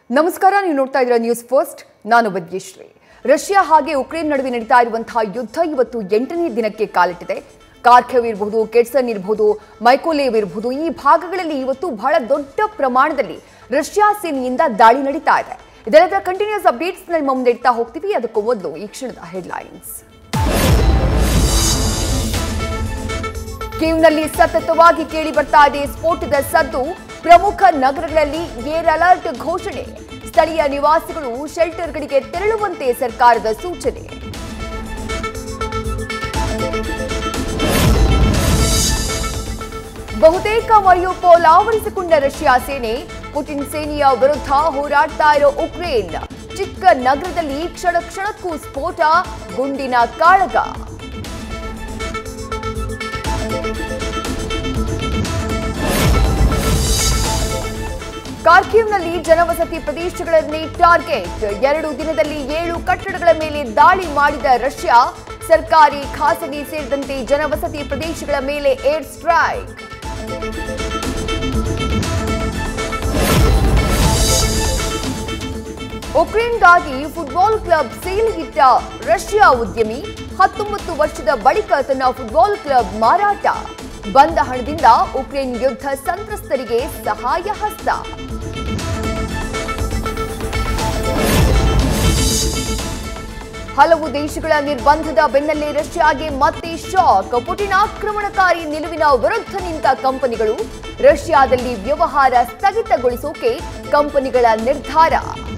ನಮಸ್ಕಾರ ನೀವು ನೋಡ್ತಾ ಇದ್ದೀರಾ ನ್ಯೂಸ್ ಫಸ್ಟ್ ನಾನು ವಿದ್ಯಶ್ರೀ ರಷ್ಯಾ ಹಾಗೆ ಉಕ್ರೇನ್ ನಡುವೆ ನಡೀತಾ ಇರುವಂತಹ ಯುದ್ಧ ಇವತ್ತು ಎಂಟನೇ ದಿನಕ್ಕೆ ಕಾಲಿಟ್ಟಿದೆ ಕಾರ್ಖೆವ್ ಇರಬಹುದು ಕೆಟ್ಸನ್ ಇರಬಹುದು ಮೈಕೋಲೇವ್ ಇರಬಹುದು ಈ ಭಾಗಗಳಲ್ಲಿ ಇವತ್ತು ಬಹಳ ದೊಡ್ಡ ಪ್ರಮಾಣದಲ್ಲಿ ರಷ್ಯಾ ಸೇನೆಯಿಂದ ದಾಳಿ ನಡೀತಾ ಇದೆ ಇದೆಲ್ಲದರ ಕಂಟಿನ್ಯೂಸ್ ಅಪ್ಡೇಟ್ಸ್ ನಿಮ್ಮ ಮುಂದೆ ಇಡ್ತಾ ಹೋಗ್ತೀವಿ ಅದಕ್ಕೂ ಮೊದಲು ಈ ಕ್ಷಣದ ಹೆಡ್ಲೈನ್ಸ್ ಕೀವ್ನಲ್ಲಿ ಸತತವಾಗಿ ಕೇಳಿ ಬರ್ತಾ ಇದೆ ಸ್ಫೋಟದ ಸದ್ದು ಪ್ರಮುಖ ನಗರಗಳಲ್ಲಿ ಏರ್ ಅಲರ್ಟ್ ಘೋಷಣೆ ಸ್ಥಳೀಯ ನಿವಾಸಿಗಳು ಶೆಲ್ಟರ್ಗಳಿಗೆ ತೆರಳುವಂತೆ ಸರ್ಕಾರದ ಸೂಚನೆ ಬಹುತೇಕ ಮರಿಯೋಪೋಲ್ ಆವರಿಸಿಕೊಂಡ ರಷ್ಯಾ ಸೇನೆ ಪುಟಿನ್ ಸೇನೆಯ ವಿರುದ್ಧ ಹೋರಾಡ್ತಾ ಇರೋ ಉಕ್ರೇನ್ ಚಿಕ್ಕ ನಗರದಲ್ಲಿ ಕ್ಷಣ ಕ್ಷಣಕ್ಕೂ ಸ್ಫೋಟ ಗುಂಡಿನ ಕಾಳಗ ಕಾರ್ಕಿವ್ನಲ್ಲಿ ಜನವಸತಿ ಪ್ರದೇಶಗಳಲ್ಲಿ ಟಾರ್ಗೆಟ್ ಎರಡು ದಿನದಲ್ಲಿ ಏಳು ಕಟ್ಟಡಗಳ ಮೇಲೆ ದಾಳಿ ಮಾಡಿದ ರಷ್ಯಾ ಸರ್ಕಾರಿ ಖಾಸಗಿ ಸೇರಿದಂತೆ ಜನವಸತಿ ಪ್ರದೇಶಗಳ ಮೇಲೆ ಏರ್ ಸ್ಟ್ರೈಕ್ ಉಕ್ರೇನ್ಗಾಗಿ ಫುಟ್ಬಾಲ್ ಕ್ಲಬ್ ಸೇಲ್ಗಿಟ್ಟ ರಷ್ಯಾ ಉದ್ಯಮಿ ಹತ್ತೊಂಬತ್ತು ವರ್ಷದ ಬಳಿಕ ತನ್ನ ಫುಟ್ಬಾಲ್ ಕ್ಲಬ್ ಮಾರಾಟ ಬಂದ ಹಣದಿಂದ ಉಕ್ರೇನ್ ಯುದ್ಧ ಸಂತ್ರಸ್ತರಿಗೆ ಸಹಾಯ ಹಸ್ತ ಹಲವು ದೇಶಗಳ ನಿರ್ಬಂಧದ ಬೆನ್ನಲ್ಲೇ ರಷ್ಯಾಗೆ ಮತ್ತೆ ಶಾಕ್ ಪುಟಿನ್ ಆಕ್ರಮಣಕಾರಿ ನಿಲುವಿನ ವಿರುದ್ಧ ನಿಂತ ಕಂಪನಿಗಳು ರಷ್ಯಾದಲ್ಲಿ ವ್ಯವಹಾರ ಸ್ಥಗಿತಗೊಳಿಸೋಕೆ ಕಂಪನಿಗಳ ನಿರ್ಧಾರ